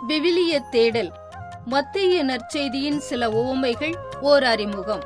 விவிலிய தேடல் மத்திய நற்செய்தியின் சில உவமைகள் ஓர் அறிமுகம்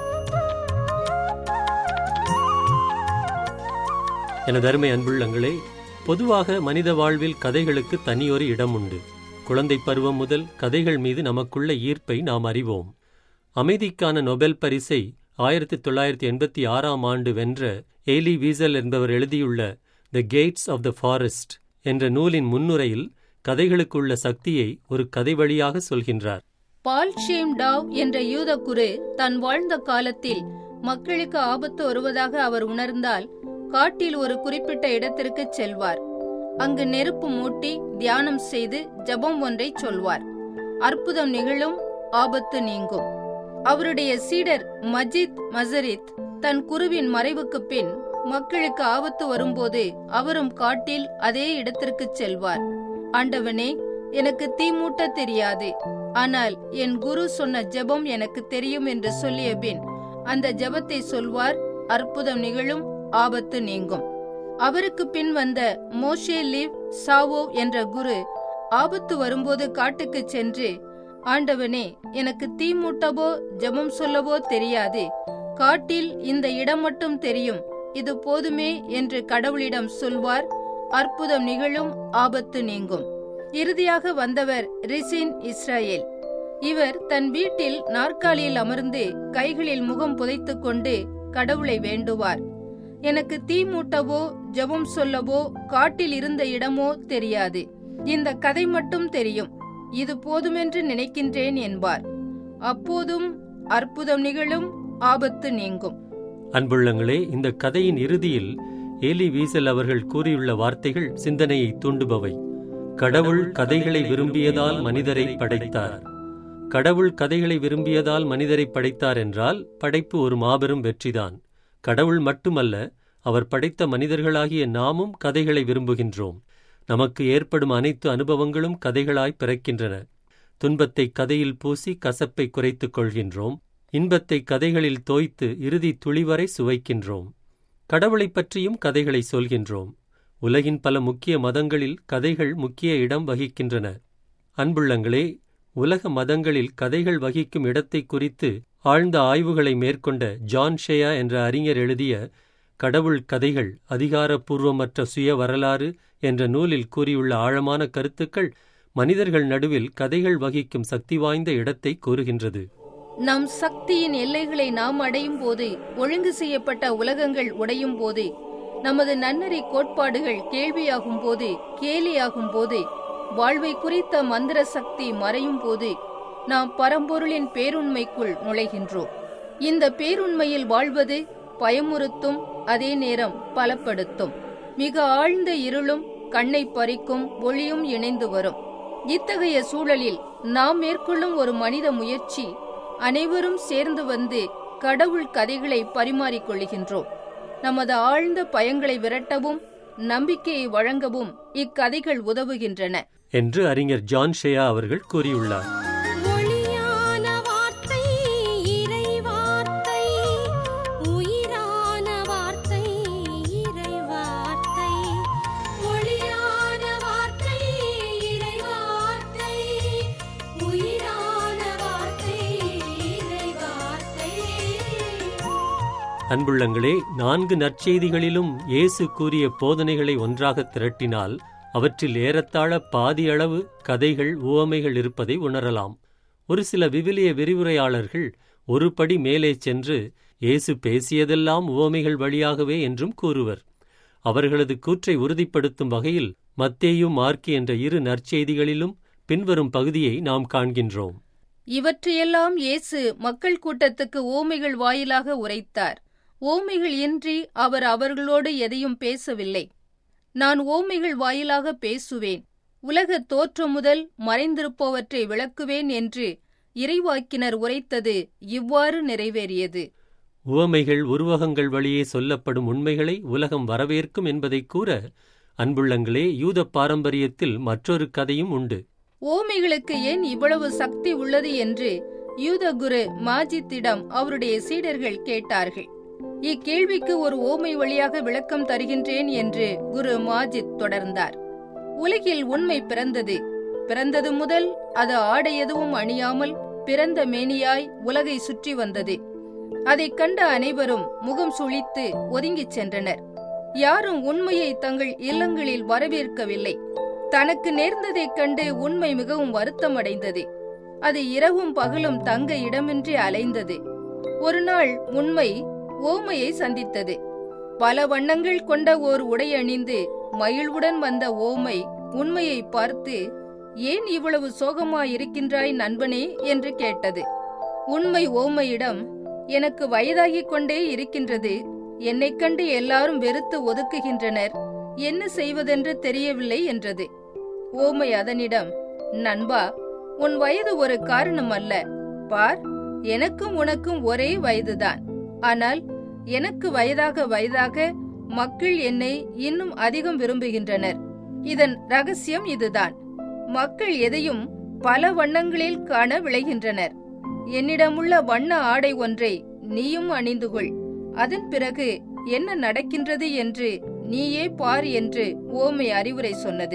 எனது அருமை அன்புள்ளங்களே பொதுவாக மனித வாழ்வில் கதைகளுக்கு தனியொரு இடம் உண்டு குழந்தை பருவம் முதல் கதைகள் மீது நமக்குள்ள ஈர்ப்பை நாம் அறிவோம் அமைதிக்கான நொபெல் பரிசை ஆயிரத்தி தொள்ளாயிரத்தி எண்பத்தி ஆறாம் ஆண்டு வென்ற ஏலி வீசல் என்பவர் எழுதியுள்ள the Gates of the Forest என்ற நூலின் முன்னுரையில் கதைகளுக்குள்ள சக்தியை ஒரு கதை வழியாக சொல்கின்றார் பால் ஷேம் டாவ் என்ற யூத குரு தான் வாழ்ந்த காலத்தில் மக்களுக்கு ஆபத்து வருவதாக அவர் உணர்ந்தால் காட்டில் ஒரு குறிப்பிட்ட இடத்திற்கு செல்வார் அங்கு நெருப்பு மூட்டி தியானம் செய்து ஜெபம் ஒன்றை சொல்வார் அற்புதம் நிகழும் ஆபத்து நீங்கும் அவருடைய சீடர் மஜித் மசரித் தன் குருவின் மறைவுக்கு பின் மக்களுக்கு ஆபத்து வரும்போது அவரும் காட்டில் அதே இடத்திற்கு செல்வார் ஆண்டவனே எனக்கு தீ மூட்ட தெரியாது ஆனால் என் குரு சொன்ன ஜெபம் எனக்கு தெரியும் என்று சொல்லிய பின் அந்த ஜெபத்தை சொல்வார் அற்புதம் நிகழும் ஆபத்து நீங்கும் அவருக்கு பின் வந்த மோஷே லிவ் சாவோ என்ற குரு ஆபத்து வரும்போது காட்டுக்கு சென்று ஆண்டவனே எனக்கு தீ மூட்டவோ ஜெபம் சொல்லவோ தெரியாது காட்டில் இந்த இடம் மட்டும் தெரியும் இது போதுமே என்று கடவுளிடம் சொல்வார் அற்புதம் நிகழும் ஆபத்து நீங்கும் இறுதியாக வந்தவர் ரிசின் இஸ்ரேல் இவர் தன் வீட்டில் நாற்காலியில் அமர்ந்து கைகளில் முகம் புதைத்துக் கொண்டு கடவுளை வேண்டுவார் எனக்கு தீ மூட்டவோ ஜெபம் சொல்லவோ காட்டில் இருந்த இடமோ தெரியாது இந்த கதை மட்டும் தெரியும் இது போதுமென்று நினைக்கின்றேன் என்பார் அப்போதும் அற்புதம் நிகழும் ஆபத்து நீங்கும் அன்புள்ளங்களே இந்த கதையின் இறுதியில் ஏலி வீசல் அவர்கள் கூறியுள்ள வார்த்தைகள் சிந்தனையை தூண்டுபவை கடவுள் கதைகளை விரும்பியதால் மனிதரை படைத்தார் கடவுள் கதைகளை விரும்பியதால் மனிதரை படைத்தார் என்றால் படைப்பு ஒரு மாபெரும் வெற்றிதான் கடவுள் மட்டுமல்ல அவர் படைத்த மனிதர்களாகிய நாமும் கதைகளை விரும்புகின்றோம் நமக்கு ஏற்படும் அனைத்து அனுபவங்களும் கதைகளாய் பிறக்கின்றன துன்பத்தை கதையில் பூசி கசப்பை குறைத்துக் கொள்கின்றோம் இன்பத்தை கதைகளில் தோய்த்து இறுதி துளிவரை சுவைக்கின்றோம் கடவுளைப் பற்றியும் கதைகளை சொல்கின்றோம் உலகின் பல முக்கிய மதங்களில் கதைகள் முக்கிய இடம் வகிக்கின்றன அன்புள்ளங்களே உலக மதங்களில் கதைகள் வகிக்கும் இடத்தை குறித்து ஆழ்ந்த ஆய்வுகளை மேற்கொண்ட ஜான் ஷேயா என்ற அறிஞர் எழுதிய கடவுள் கதைகள் அதிகாரப்பூர்வமற்ற சுய வரலாறு என்ற நூலில் கூறியுள்ள ஆழமான கருத்துக்கள் மனிதர்கள் நடுவில் கதைகள் வகிக்கும் சக்தி வாய்ந்த இடத்தை கூறுகின்றது நம் சக்தியின் எல்லைகளை நாம் அடையும் போது ஒழுங்கு செய்யப்பட்ட உலகங்கள் உடையும் போது நமது நன்னறி கோட்பாடுகள் கேள்வியாகும் போது கேலியாகும் போது வாழ்வை குறித்த மந்திர சக்தி மறையும் போது நாம் பரம்பொருளின் பேருண்மைக்குள் நுழைகின்றோம் இந்த பேருண்மையில் வாழ்வது பயமுறுத்தும் அதே நேரம் பலப்படுத்தும் மிக ஆழ்ந்த இருளும் கண்ணை பறிக்கும் ஒளியும் இணைந்து வரும் இத்தகைய சூழலில் நாம் மேற்கொள்ளும் ஒரு மனித முயற்சி அனைவரும் சேர்ந்து வந்து கடவுள் கதைகளை பரிமாறிக் கொள்கின்றோம் நமது ஆழ்ந்த பயங்களை விரட்டவும் நம்பிக்கையை வழங்கவும் இக்கதைகள் உதவுகின்றன என்று அறிஞர் ஜான் ஷேயா அவர்கள் கூறியுள்ளார் ஒளியான வார்த்தை இறை வார்த்தை உயிரான வார்த்தை இறை வார்த்தை ஒளியான வார்த்தை இறை வார்த்தை உயிரான வார்த்தை இறை வார்த்தை அன்புள்ளங்களே நான்கு நற்செய்திகளிலும் இயேசு கூறிய போதனைகளை ஒன்றாக திரட்டினால் அவற்றில் ஏறத்தாழ பாதி அளவு கதைகள் உவமைகள் இருப்பதை உணரலாம் ஒரு சில விவிலிய விரிவுரையாளர்கள் ஒரு படி மேலே சென்று இயேசு பேசியதெல்லாம் உவமைகள் வழியாகவே என்றும் கூறுவர் அவர்களது கூற்றை உறுதிப்படுத்தும் வகையில் மத்தேயு மார்க்கு என்ற இரு நற்செய்திகளிலும் பின்வரும் பகுதியை நாம் காண்கின்றோம் இவற்றையெல்லாம் இயேசு மக்கள் கூட்டத்துக்கு ஓமைகள் வாயிலாக உரைத்தார் ஓமைகள் இன்றி அவர் அவர்களோடு எதையும் பேசவில்லை நான் ஓமைகள் வாயிலாக பேசுவேன் உலக தோற்றம் முதல் மறைந்திருப்பவற்றை விளக்குவேன் என்று இறைவாக்கினர் உரைத்தது இவ்வாறு நிறைவேறியது உவமைகள் உருவகங்கள் வழியே சொல்லப்படும் உண்மைகளை உலகம் வரவேற்கும் என்பதைக் கூற அன்புள்ளங்களே யூத பாரம்பரியத்தில் மற்றொரு கதையும் உண்டு ஓமைகளுக்கு ஏன் இவ்வளவு சக்தி உள்ளது என்று யூத குரு மாஜித்திடம் அவருடைய சீடர்கள் கேட்டார்கள் இக்கேள்விக்கு ஒரு ஓமை வழியாக விளக்கம் தருகின்றேன் என்று குரு மாஜித் தொடர்ந்தார் உலகில் உண்மை பிறந்தது பிறந்தது முதல் அது ஆடை எதுவும் அணியாமல் பிறந்த மேனியாய் உலகை சுற்றி வந்தது அதைக் கண்ட அனைவரும் முகம் சுளித்து ஒதுங்கிச் சென்றனர் யாரும் உண்மையை தங்கள் இல்லங்களில் வரவேற்கவில்லை தனக்கு நேர்ந்ததைக் கண்டு உண்மை மிகவும் வருத்தமடைந்தது அது இரவும் பகலும் தங்க இடமின்றி அலைந்தது ஒரு நாள் உண்மை ஓமையை சந்தித்தது பல வண்ணங்கள் கொண்ட ஓர் உடை அணிந்து மகிழ்வுடன் வந்த ஓமை உண்மையை பார்த்து ஏன் இவ்வளவு சோகமாயிருக்கின்றாய் நண்பனே என்று கேட்டது உண்மை ஓமையிடம் எனக்கு வயதாகிக் கொண்டே இருக்கின்றது என்னைக் கண்டு எல்லாரும் வெறுத்து ஒதுக்குகின்றனர் என்ன செய்வதென்று தெரியவில்லை என்றது ஓமை அதனிடம் நண்பா உன் வயது ஒரு காரணம் அல்ல பார் எனக்கும் உனக்கும் ஒரே வயதுதான் ஆனால் எனக்கு வயதாக வயதாக மக்கள் என்னை இன்னும் அதிகம் விரும்புகின்றனர் இதன் ரகசியம் இதுதான் மக்கள் எதையும் பல வண்ணங்களில் காண விளைகின்றனர் என்னிடமுள்ள வண்ண ஆடை ஒன்றை நீயும் அணிந்து கொள் அதன் பிறகு என்ன நடக்கின்றது என்று நீயே பார் என்று ஓமை அறிவுரை சொன்னது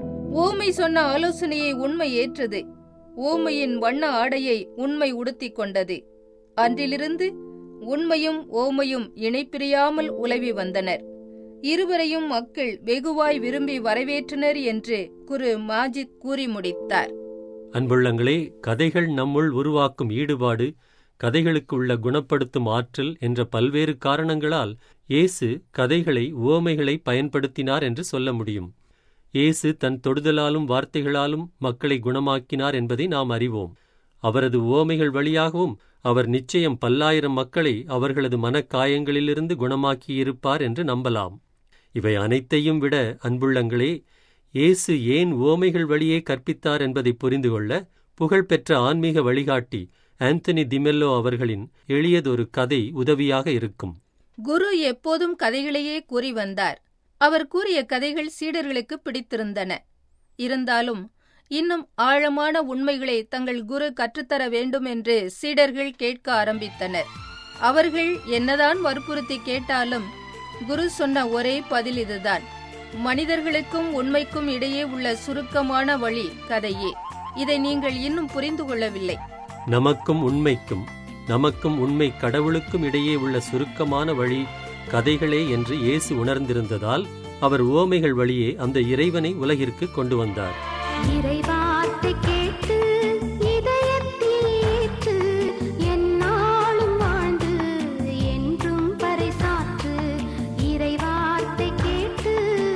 ஓமை சொன்ன ஆலோசனையை உண்மை ஏற்றது ஓமையின் வண்ண ஆடையை உண்மை உடுத்திக் கொண்டது அன்றிலிருந்து உண்மையும் ஓமையும் இணைப்பிரியாமல் உலவி வந்தனர் இருவரையும் மக்கள் வெகுவாய் விரும்பி வரவேற்றனர் என்று குரு மாஜித் கூறி முடித்தார் அன்புள்ளங்களே கதைகள் நம்முள் உருவாக்கும் ஈடுபாடு கதைகளுக்கு உள்ள குணப்படுத்தும் ஆற்றல் என்ற பல்வேறு காரணங்களால் இயேசு கதைகளை உவமைகளை பயன்படுத்தினார் என்று சொல்ல முடியும் இயேசு தன் தொடுதலாலும் வார்த்தைகளாலும் மக்களை குணமாக்கினார் என்பதை நாம் அறிவோம் அவரது உவமைகள் வழியாகவும் அவர் நிச்சயம் பல்லாயிரம் மக்களை அவர்களது மனக்காயங்களிலிருந்து குணமாக்கியிருப்பார் என்று நம்பலாம் இவை அனைத்தையும் விட அன்புள்ளங்களே இயேசு ஏன் உவமைகள் வழியே கற்பித்தார் என்பதை புரிந்து கொள்ள புகழ்பெற்ற ஆன்மீக வழிகாட்டி ஆந்தனி திமெல்லோ அவர்களின் எளியதொரு கதை உதவியாக இருக்கும் குரு எப்போதும் கதைகளையே கூறி வந்தார் அவர் கூறிய கதைகள் சீடர்களுக்கு பிடித்திருந்தன இருந்தாலும் இன்னும் ஆழமான உண்மைகளை தங்கள் குரு கற்றுத்தர வேண்டும் என்று சீடர்கள் கேட்க ஆரம்பித்தனர் அவர்கள் என்னதான் வற்புறுத்தி கேட்டாலும் குரு சொன்ன ஒரே பதில் இதுதான் மனிதர்களுக்கும் உண்மைக்கும் இடையே உள்ள சுருக்கமான வழி கதையே இதை நீங்கள் இன்னும் புரிந்து கொள்ளவில்லை நமக்கும் உண்மைக்கும் நமக்கும் உண்மை கடவுளுக்கும் இடையே உள்ள சுருக்கமான வழி கதைகளே என்று இயேசு உணர்ந்திருந்ததால் அவர் உவமைகள் வழியே அந்த இறைவனை உலகிற்கு கொண்டு வந்தார் இறைவார்த்தை கேட்டு இதயத்தில் ஏற்று எந்நாளும் வாழ்ந்து என்றும் பறைசாற்று இறைவார்த்தை கேட்டு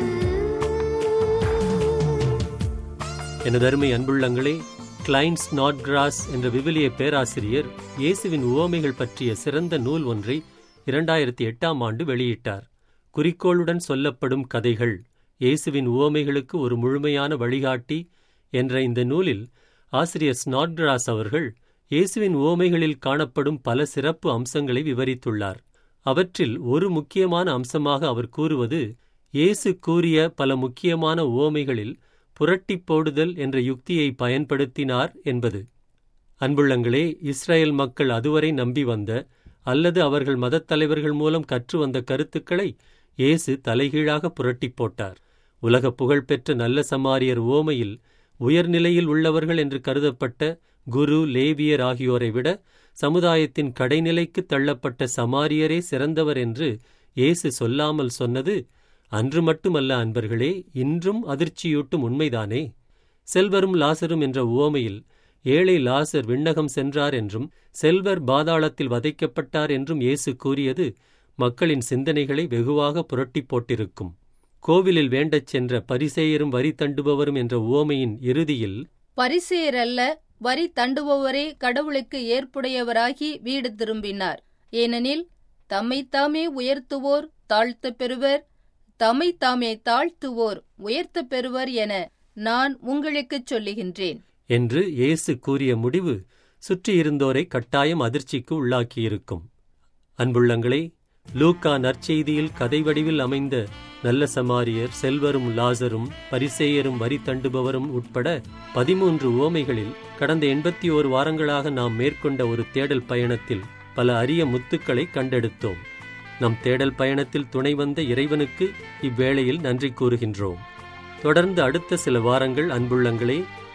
எனதருமை அன்புள்ளங்களே கிளைன்ஸ் நாட்கிராஸ் என்ற விவிலிய பேராசிரியர் இயேசுவின் உவமைகள் பற்றிய சிறந்த நூல் ஒன்றை இரண்டாயிரத்தி எட்டாம் ஆண்டு வெளியிட்டார் குறிக்கோளுடன் சொல்லப்படும் கதைகள் இயேசுவின் உவமைகளுக்கு ஒரு முழுமையான வழிகாட்டி என்ற இந்த நூலில் ஆசிரியர் ஸ்நாட்கிராஸ் அவர்கள் இயேசுவின் உவமைகளில் காணப்படும் பல சிறப்பு அம்சங்களை விவரித்துள்ளார் அவற்றில் ஒரு முக்கியமான அம்சமாக அவர் கூறுவது இயேசு கூறிய பல முக்கியமான உவமைகளில் புரட்டிப் போடுதல் என்ற யுக்தியை பயன்படுத்தினார் என்பது அன்புள்ளங்களே இஸ்ரேல் மக்கள் அதுவரை நம்பி வந்த அல்லது அவர்கள் மதத் தலைவர்கள் மூலம் கற்று வந்த கருத்துக்களை இயேசு தலைகீழாக புரட்டிப் போட்டார் உலக புகழ்பெற்ற நல்ல சமாரியர் ஓமையில் உயர்நிலையில் உள்ளவர்கள் என்று கருதப்பட்ட குரு லேவியர் ஆகியோரை விட சமுதாயத்தின் கடைநிலைக்கு தள்ளப்பட்ட சமாரியரே சிறந்தவர் என்று இயேசு சொல்லாமல் சொன்னது அன்று மட்டுமல்ல அன்பர்களே இன்றும் அதிர்ச்சியூட்டும் உண்மைதானே செல்வரும் லாசரும் என்ற உவமையில் ஏழை லாசர் விண்ணகம் சென்றார் என்றும் செல்வர் பாதாளத்தில் வதைக்கப்பட்டார் என்றும் இயேசு கூறியது மக்களின் சிந்தனைகளை வெகுவாக புரட்டிப் போட்டிருக்கும் கோவிலில் வேண்டச் சென்ற பரிசேயரும் வரி தண்டுபவரும் என்ற உவமையின் இறுதியில் பரிசேயர் அல்ல வரி தண்டுபவரே கடவுளுக்கு ஏற்புடையவராகி வீடு திரும்பினார் ஏனெனில் தம்மைத்தாமே உயர்த்துவோர் தாழ்த்தப் பெறுவர் தம்மைத்தாமே தாழ்த்துவோர் உயர்த்தப் பெறுவர் என நான் உங்களுக்குச் சொல்லுகின்றேன் என்று இயேசு கூறிய முடிவு சுற்றியிருந்தோரை கட்டாயம் அதிர்ச்சிக்கு உள்ளாக்கியிருக்கும் அன்புள்ளங்களே லூக்கா நற்செய்தியில் கதை வடிவில் அமைந்த நல்ல சமாரியர் செல்வரும் லாசரும் பரிசேயரும் வரி தண்டுபவரும் உட்பட பதிமூன்று உவமைகளில் கடந்த எண்பத்தி ஓரு வாரங்களாக நாம் மேற்கொண்ட ஒரு தேடல் பயணத்தில் பல அரிய முத்துக்களை கண்டெடுத்தோம் நம் தேடல் பயணத்தில் துணை வந்த இறைவனுக்கு இவ்வேளையில் நன்றி கூறுகின்றோம் தொடர்ந்து அடுத்த சில வாரங்கள் அன்புள்ளங்களே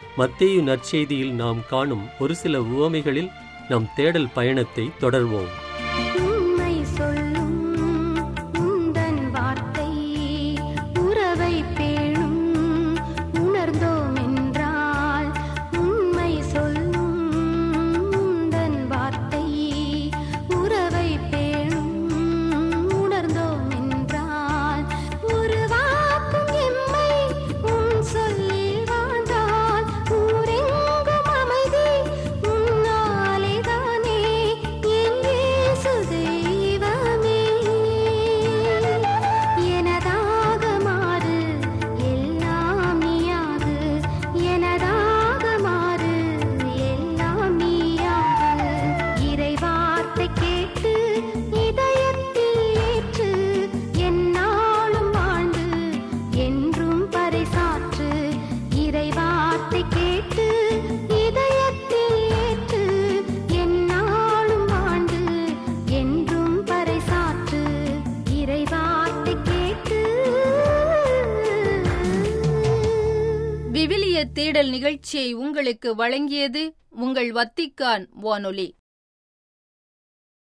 மத்தேயு நற்செய்தியில் நாம் காணும் ஒரு சில உவமைகளில் நம் தேடல் பயணத்தை தொடர்வோம் உண்மை சொல்லும் உந்தன் வார்த்தை உறவை பேணும் உணர்ந்தோம் என்றால் உண்மை சொல்லும் உந்தன் வார்த்தை உறவை பேணும் உணர்ந்தோம் என்றால் உருவாக்கும் எம்மை உன் சொல்லில் வாழ்ந்தால் ஊரெங்கும் அமைதி உன்னாலேதானே என் இயேசு தெய்வமே எனதாக மாறு எல்லாம் நீயாது எனதாக மாறு எல்லாம் நீயாது இறை வார்த்தை கேட்டு இதயத்தில் ஏற்று என்னாலும் வாழ்ந்து என்றும் பறைசாற்று இறை வார்த்தை கேட்டு இதயத்தில் ஏற்று என்னாலும் வாழ்ந்து என்றும் பறைசாற்று இறை வார்த்தை கேட்டு விவிலிய தேடல் நிகழ்ச்சியை உங்களுக்கு வழங்கியது உங்கள் வத்திக்கான் வானொலி